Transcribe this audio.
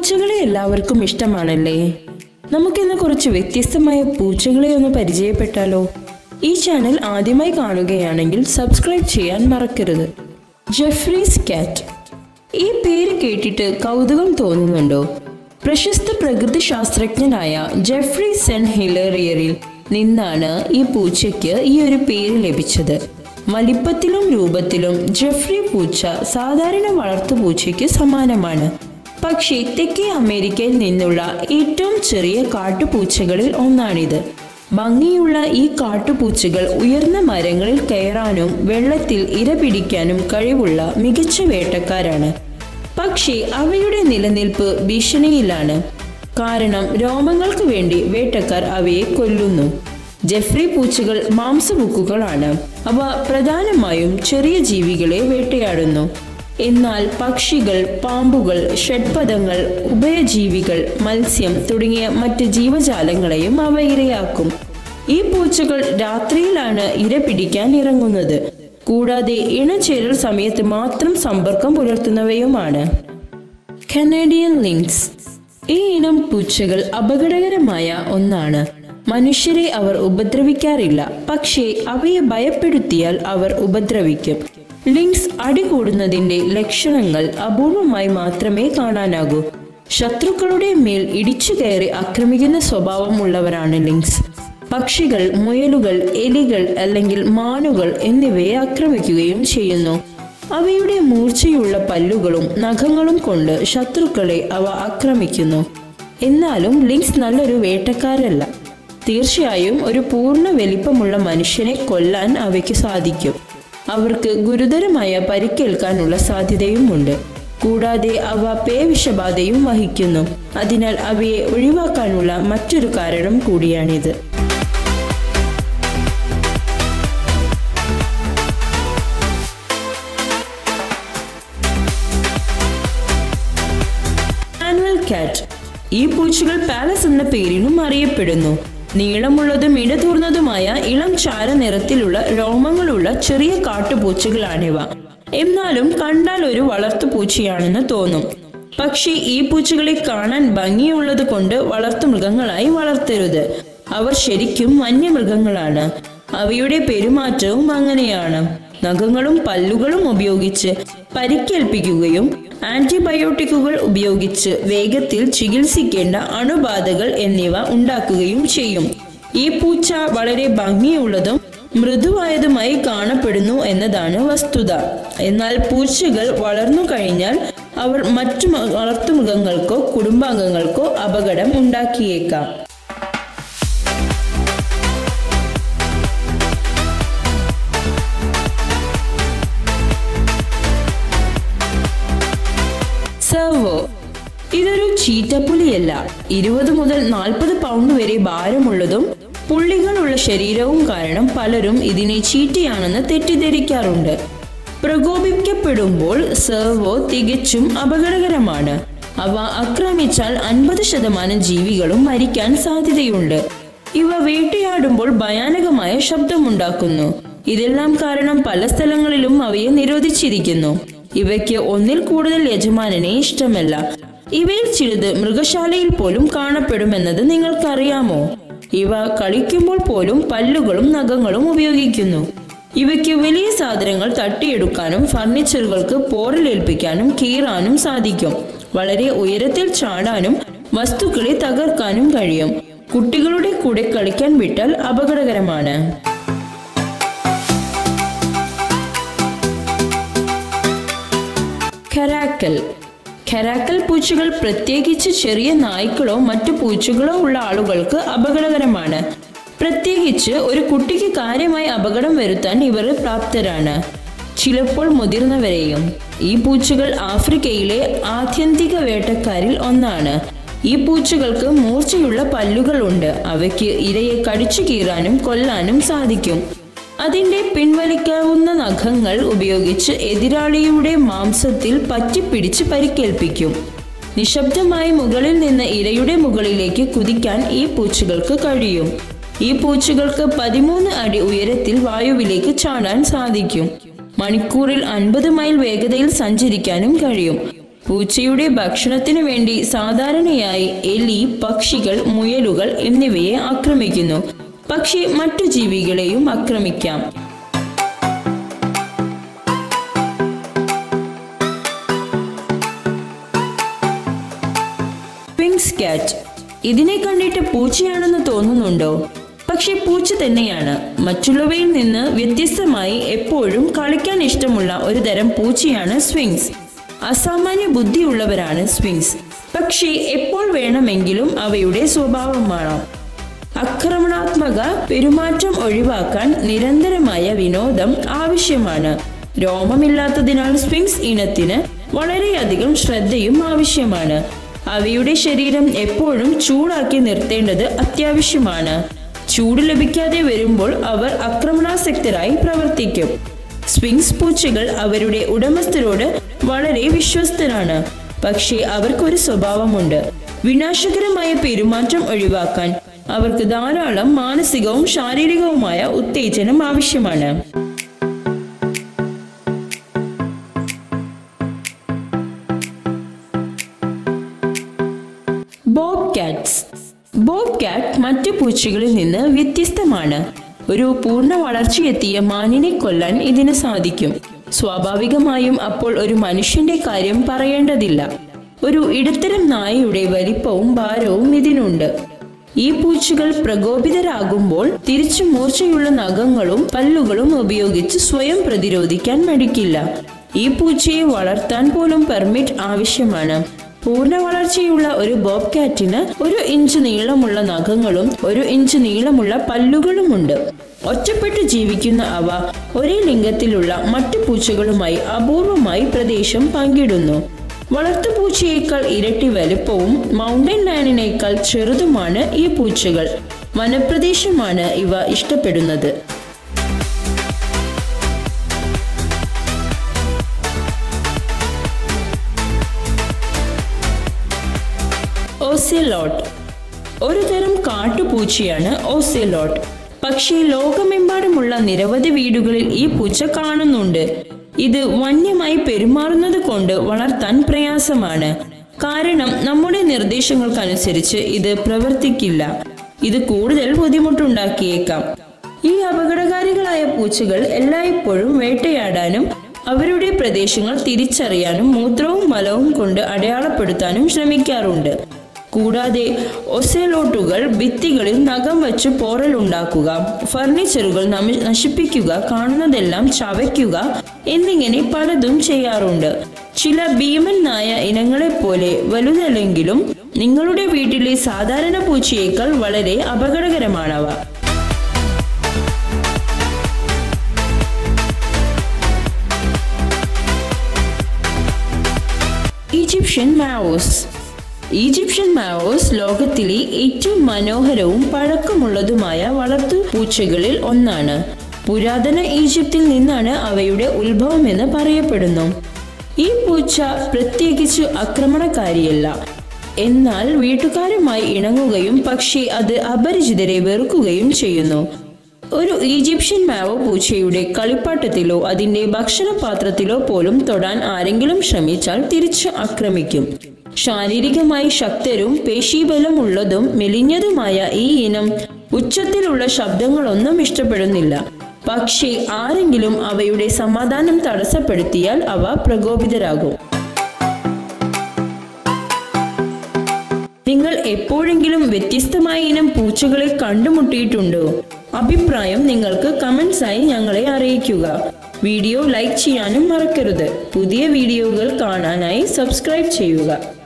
പൂച്ചകളെ എല്ലാവർക്കും ഇഷ്ടമാണല്ലേ നമുക്കിന്ന് കുറച്ച് വ്യത്യസ്തമായ പൂച്ചകളെ ഒന്ന് പരിചയപ്പെട്ടാലോ ഈ ചാനൽ ആദ്യമായി കാണുകയാണെങ്കിൽ സബ്സ്ക്രൈബ് ചെയ്യാൻ മറക്കരുത് ജെഫ്രീസ് കാറ്റ് ഈ പേര് കേട്ടിട്ട് കൗതുകം തോന്നുന്നുണ്ടോ പ്രശസ്ത പ്രകൃതി ശാസ്ത്രജ്ഞനായ ജെഫ്രി സെൻ ഹിലറിയറിൽ നിന്നാണ് ഈ പൂച്ചയ്ക്ക് ഈ ഒരു പേര് ലഭിച്ചത് വലിപ്പത്തിലും രൂപത്തിലും ജെഫ്രി പൂച്ച സാധാരണ വളർത്തു പൂച്ചയ്ക്ക് സമാനമാണ് പക്ഷേ തെക്കേ അമേരിക്കയിൽ നിന്നുള്ള ഏറ്റവും ചെറിയ കാട്ടുപൂച്ചകളിൽ ഒന്നാണിത് ഭംഗിയുള്ള ഈ കാട്ടുപൂച്ചകൾ ഉയർന്ന മരങ്ങളിൽ കയറാനും വെള്ളത്തിൽ ഇര പിടിക്കാനും കഴിവുള്ള മികച്ച വേട്ടക്കാരാണ് പക്ഷേ അവയുടെ നിലനിൽപ്പ് ഭീഷണിയിലാണ് കാരണം രോമങ്ങൾക്ക് വേണ്ടി വേട്ടക്കാർ അവയെ കൊല്ലുന്നു ജെഫ്രി പൂച്ചകൾ മാംസബുക്കുകളാണ് അവ പ്രധാനമായും ചെറിയ ജീവികളെ വേട്ടയാടുന്നു എന്നാൽ പക്ഷികൾ പാമ്പുകൾ ഷഡ്പദങ്ങൾ ഉഭയജീവികൾ മത്സ്യം തുടങ്ങിയ മറ്റ് ജീവജാലങ്ങളെയും അവ ഇരയാക്കും ഈ പൂച്ചകൾ രാത്രിയിലാണ് ഇര പിടിക്കാൻ ഇറങ്ങുന്നത് കൂടാതെ ഇണചേരൽ സമയത്ത് മാത്രം സമ്പർക്കം പുലർത്തുന്നവയുമാണ് കനേഡിയൻ ലിങ്ക്സ് ഈ ഇനം പൂച്ചകൾ അപകടകരമായ ഒന്നാണ് മനുഷ്യരെ അവർ ഉപദ്രവിക്കാറില്ല പക്ഷേ അവയെ ഭയപ്പെടുത്തിയാൽ അവർ ഉപദ്രവിക്കും ലിങ്ക്സ് അടികൂടുന്നതിന്റെ ലക്ഷണങ്ങൾ അപൂർവമായി മാത്രമേ കാണാനാകൂ ശത്രുക്കളുടെ മേൽ ഇടിച്ചു കയറി ആക്രമിക്കുന്ന സ്വഭാവമുള്ളവരാണ് ലിങ്ക്സ് പക്ഷികൾ മുയലുകൾ എലികൾ അല്ലെങ്കിൽ മാനുകൾ എന്നിവയെ ആക്രമിക്കുകയും ചെയ്യുന്നു അവയുടെ മൂർച്ചയുള്ള പല്ലുകളും നഖങ്ങളും കൊണ്ട് ശത്രുക്കളെ അവ ആക്രമിക്കുന്നു എന്നാലും ലിങ്ക്സ് നല്ലൊരു വേട്ടക്കാരല്ല തീർച്ചയായും ഒരു പൂർണ്ണ വലിപ്പമുള്ള മനുഷ്യനെ കൊല്ലാൻ അവയ്ക്ക് സാധിക്കും അവർക്ക് ഗുരുതരമായ പരിക്കേൽക്കാനുള്ള സാധ്യതയുമുണ്ട് കൂടാതെ അവ പേവിഷബാധയും വഹിക്കുന്നു അതിനാൽ അവയെ ഒഴിവാക്കാനുള്ള മറ്റൊരു കാരണം കൂടിയാണിത് ആനുവൽ കാറ്റ് ഈ പൂച്ചകൾ പാലസ് എന്ന പേരിലും അറിയപ്പെടുന്നു നീളമുള്ളതും ഇടതൂർന്നതുമായ ഇളം ചാര നിറത്തിലുള്ള രോമങ്ങളുള്ള ചെറിയ കാട്ടുപൂച്ചകളാണിവ എന്നാലും കണ്ടാൽ ഒരു വളർത്തു പൂച്ചയാണെന്ന് തോന്നും പക്ഷേ ഈ പൂച്ചകളെ കാണാൻ ഭംഗിയുള്ളത് കൊണ്ട് വളർത്തുമൃഗങ്ങളായി വളർത്തരുത് അവർ ശരിക്കും വന്യമൃഗങ്ങളാണ് അവയുടെ പെരുമാറ്റവും അങ്ങനെയാണ് നഖങ്ങളും പല്ലുകളും ഉപയോഗിച്ച് പരിക്കേൽപ്പിക്കുകയും ആന്റിബയോട്ടിക്കുകൾ ഉപയോഗിച്ച് വേഗത്തിൽ ചികിത്സിക്കേണ്ട അണുബാധകൾ എന്നിവ ഉണ്ടാക്കുകയും ചെയ്യും ഈ പൂച്ച വളരെ ഭംഗിയുള്ളതും മൃദുവായതുമായി കാണപ്പെടുന്നു എന്നതാണ് വസ്തുത എന്നാൽ പൂച്ചകൾ വളർന്നു കഴിഞ്ഞാൽ അവർ മറ്റു മ- വളർത്തുമൃഗങ്ങൾക്കോ കുടുംബാംഗങ്ങൾക്കോ അപകടം ഉണ്ടാക്കിയേക്കാം സെർവോ ഇതൊരു ചീറ്റപ്പുലിയല്ല ഇരുപത് മുതൽ നാൽപ്പത് പൗണ്ട് വരെ ഭാരമുള്ളതും പുള്ളികളുള്ള ശരീരവും കാരണം പലരും ഇതിനെ ചീറ്റയാണെന്ന് തെറ്റിദ്ധരിക്കാറുണ്ട് പ്രകോപിക്കപ്പെടുമ്പോൾ സെർവോ തികച്ചും അപകടകരമാണ് അവ ആക്രമിച്ചാൽ അൻപത് ശതമാനം ജീവികളും മരിക്കാൻ സാധ്യതയുണ്ട് ഇവ വേട്ടയാടുമ്പോൾ ഭയാനകമായ ശബ്ദമുണ്ടാക്കുന്നു ഇതെല്ലാം കാരണം പല സ്ഥലങ്ങളിലും അവയെ നിരോധിച്ചിരിക്കുന്നു ഇവയ്ക്ക് ഒന്നിൽ കൂടുതൽ യജമാനനെ ഇഷ്ടമല്ല ഇവയിൽ ചിലത് മൃഗശാലയിൽ പോലും കാണപ്പെടുമെന്നത് നിങ്ങൾക്കറിയാമോ ഇവ കളിക്കുമ്പോൾ പോലും പല്ലുകളും നഖങ്ങളും ഉപയോഗിക്കുന്നു ഇവയ്ക്ക് വലിയ സാധനങ്ങൾ തട്ടിയെടുക്കാനും ഫർണിച്ചറുകൾക്ക് പോറലേൽപ്പിക്കാനും കീറാനും സാധിക്കും വളരെ ഉയരത്തിൽ ചാടാനും വസ്തുക്കളെ തകർക്കാനും കഴിയും കുട്ടികളുടെ കൂടെ കളിക്കാൻ വിട്ടാൽ അപകടകരമാണ് ഖരാക്കൽ ഖരാക്കൽ പൂച്ചകൾ പ്രത്യേകിച്ച് ചെറിയ നായ്ക്കളോ മറ്റു പൂച്ചകളോ ഉള്ള ആളുകൾക്ക് അപകടകരമാണ് പ്രത്യേകിച്ച് ഒരു കുട്ടിക്ക് കാര്യമായി അപകടം വരുത്താൻ ഇവർ പ്രാപ്തരാണ് ചിലപ്പോൾ മുതിർന്നവരെയും ഈ പൂച്ചകൾ ആഫ്രിക്കയിലെ ആത്യന്തിക വേട്ടക്കാരിൽ ഒന്നാണ് ഈ പൂച്ചകൾക്ക് മൂർച്ചയുള്ള പല്ലുകളുണ്ട് അവയ്ക്ക് ഇരയെ കടിച്ചു കീറാനും കൊല്ലാനും സാധിക്കും അതിന്റെ പിൻവലിക്കാവുന്ന നഖങ്ങൾ ഉപയോഗിച്ച് എതിരാളിയുടെ മാംസത്തിൽ പറ്റിപ്പിടിച്ച് പരിക്കേൽപ്പിക്കും നിശബ്ദമായി മുകളിൽ നിന്ന് ഇരയുടെ മുകളിലേക്ക് കുതിക്കാൻ ഈ പൂച്ചകൾക്ക് കഴിയും ഈ പൂച്ചകൾക്ക് പതിമൂന്ന് അടി ഉയരത്തിൽ വായുവിലേക്ക് ചാടാൻ സാധിക്കും മണിക്കൂറിൽ അൻപത് മൈൽ വേഗതയിൽ സഞ്ചരിക്കാനും കഴിയും പൂച്ചയുടെ ഭക്ഷണത്തിനു വേണ്ടി സാധാരണയായി എലി പക്ഷികൾ മുയലുകൾ എന്നിവയെ ആക്രമിക്കുന്നു പക്ഷേ മറ്റു ജീവികളെയും ആക്രമിക്കാം സ്വിങ്സ് കാറ്റ് ഇതിനെ കണ്ടിട്ട് പൂച്ചയാണെന്ന് തോന്നുന്നുണ്ടോ പക്ഷെ പൂച്ച തന്നെയാണ് മറ്റുള്ളവയിൽ നിന്ന് വ്യത്യസ്തമായി എപ്പോഴും കളിക്കാൻ ഇഷ്ടമുള്ള ഒരു തരം പൂച്ചയാണ് സ്വിങ്സ് അസാമാന്യ ബുദ്ധിയുള്ളവരാണ് സ്വിങ്സ് പക്ഷേ എപ്പോൾ വേണമെങ്കിലും അവയുടെ സ്വഭാവമാണ് ആക്രമണാത്മക പെരുമാറ്റം ഒഴിവാക്കാൻ നിരന്തരമായ വിനോദം ആവശ്യമാണ് രോമമില്ലാത്തതിനാൽ സ്വിങ്സ് ഇനത്തിന് വളരെയധികം ശ്രദ്ധയും ആവശ്യമാണ് അവയുടെ ശരീരം എപ്പോഴും ചൂടാക്കി നിർത്തേണ്ടത് അത്യാവശ്യമാണ് ചൂട് ലഭിക്കാതെ വരുമ്പോൾ അവർ ആക്രമണാസക്തരായി പ്രവർത്തിക്കും സ്വിങ്സ് പൂച്ചകൾ അവരുടെ ഉടമസ്ഥരോട് വളരെ വിശ്വസ്തരാണ് പക്ഷേ അവർക്കൊരു സ്വഭാവമുണ്ട് വിനാശകരമായ പെരുമാറ്റം ഒഴിവാക്കാൻ അവർക്ക് ധാരാളം മാനസികവും ശാരീരികവുമായ ഉത്തേജനം ആവശ്യമാണ് ബോബ് കാറ്റ്സ് ബോബ് കാറ്റ് മറ്റു പൂച്ചകളിൽ നിന്ന് വ്യത്യസ്തമാണ് ഒരു പൂർണ്ണ വളർച്ചയെത്തിയ മാനിനെ കൊല്ലാൻ ഇതിന് സാധിക്കും സ്വാഭാവികമായും അപ്പോൾ ഒരു മനുഷ്യന്റെ കാര്യം പറയേണ്ടതില്ല ഒരു ഇടത്തരം നായയുടെ വലിപ്പവും ഭാരവും ഇതിനുണ്ട് ഈ പൂച്ചകൾ പ്രകോപിതരാകുമ്പോൾ തിരിച്ചു മൂർച്ചയുള്ള നഖങ്ങളും പല്ലുകളും ഉപയോഗിച്ച് സ്വയം പ്രതിരോധിക്കാൻ മടിക്കില്ല ഈ പൂച്ചയെ വളർത്താൻ പോലും പെർമിറ്റ് ആവശ്യമാണ് പൂർണ്ണ വളർച്ചയുള്ള ഒരു ബോബ് കാറ്റിന് ഒരു ഇഞ്ച് നീളമുള്ള നഖങ്ങളും ഒരു ഇഞ്ച് നീളമുള്ള പല്ലുകളുമുണ്ട് ഒറ്റപ്പെട്ട് ജീവിക്കുന്ന അവ ഒരേ ലിംഗത്തിലുള്ള മറ്റു പൂച്ചകളുമായി അപൂർവമായി പ്രദേശം പങ്കിടുന്നു വളർത്തുപൂച്ചയേക്കാൾ ഇരട്ടി വലുപ്പവും മൗണ്ടൻ ലയണിനേക്കാൾ ചെറുതുമാണ് ഈ പൂച്ചകൾ വനപ്രദേശമാണ് ഇവ ഇഷ്ടപ്പെടുന്നത് ഓസെലോട്ട് ഒരു തരം കാട്ടുപൂച്ചയാണ് ഓസെലോട്ട് പക്ഷേ ലോകമെമ്പാടുമുള്ള നിരവധി വീടുകളിൽ ഈ പൂച്ച കാണുന്നുണ്ട് ഇത് വന്യമായി പെരുമാറുന്നത് കൊണ്ട് വളർത്താൻ പ്രയാസമാണ് കാരണം നമ്മുടെ നിർദ്ദേശങ്ങൾക്കനുസരിച്ച് ഇത് പ്രവർത്തിക്കില്ല ഇത് കൂടുതൽ ബുദ്ധിമുട്ടുണ്ടാക്കിയേക്കാം ഈ അപകടകാരികളായ പൂച്ചകൾ എല്ലായ്പ്പോഴും വേട്ടയാടാനും അവരുടെ പ്രദേശങ്ങൾ തിരിച്ചറിയാനും മൂത്രവും മലവും കൊണ്ട് അടയാളപ്പെടുത്താനും ശ്രമിക്കാറുണ്ട് കൂടാതെ ഒസെലോട്ടുകൾ ഭിത്തികളിൽ നഖം വെച്ച് പോറലുണ്ടാക്കുക ഫർണിച്ചറുകൾ നമ- നശിപ്പിക്കുക കാണുന്നതെല്ലാം ചവയ്ക്കുക എന്നിങ്ങനെ പലതും ചെയ്യാറുണ്ട് ചില ഭീമൻ നായ ഇനങ്ങളെപ്പോലെ വലുതല്ലെങ്കിലും നിങ്ങളുടെ വീട്ടിലെ സാധാരണ പൂച്ചയേക്കാൾ വളരെ അപകടകരമാണവ ഈജിപ്ഷ്യൻ മാവോസ് ഈജിപ്ഷ്യൻ മാവോസ് ലോകത്തിലെ ഏറ്റവും മനോഹരവും പഴക്കമുള്ളതുമായ വളർത്തു പൂച്ചകളിൽ ഒന്നാണ് പുരാതന ഈജിപ്തിൽ നിന്നാണ് അവയുടെ ഉത്ഭവമെന്ന് പറയപ്പെടുന്നു ഈ പൂച്ച പ്രത്യേകിച്ച് ആക്രമണകാരിയല്ല എന്നാൽ വീട്ടുകാരുമായി ഇണങ്ങുകയും പക്ഷേ അത് അപരിചിതരെ വെറുക്കുകയും ചെയ്യുന്നു ഒരു ഈജിപ്ഷ്യൻ മാവോ പൂച്ചയുടെ കളിപ്പാട്ടത്തിലോ അതിന്റെ ഭക്ഷണപാത്രത്തിലോ പോലും തൊടാൻ ആരെങ്കിലും ശ്രമിച്ചാൽ തിരിച്ച് ആക്രമിക്കും ശാരീരികമായി ശക്തരും പേശീബലമുള്ളതും മെലിഞ്ഞതുമായ ഈ ഇനം ഉച്ചത്തിലുള്ള ശബ്ദങ്ങളൊന്നും ഇഷ്ടപ്പെടുന്നില്ല പക്ഷേ ആരെങ്കിലും അവയുടെ സമാധാനം തടസ്സപ്പെടുത്തിയാൽ അവ പ്രകോപിതരാകും നിങ്ങൾ എപ്പോഴെങ്കിലും വ്യത്യസ്തമായ ഇനം പൂച്ചകളെ കണ്ടുമുട്ടിയിട്ടുണ്ടോ അഭിപ്രായം നിങ്ങൾക്ക് കമന്റ്സ് ആയി ഞങ്ങളെ അറിയിക്കുക വീഡിയോ ലൈക്ക് ചെയ്യാനും മറക്കരുത് പുതിയ വീഡിയോകൾ കാണാനായി സബ്സ്ക്രൈബ് ചെയ്യുക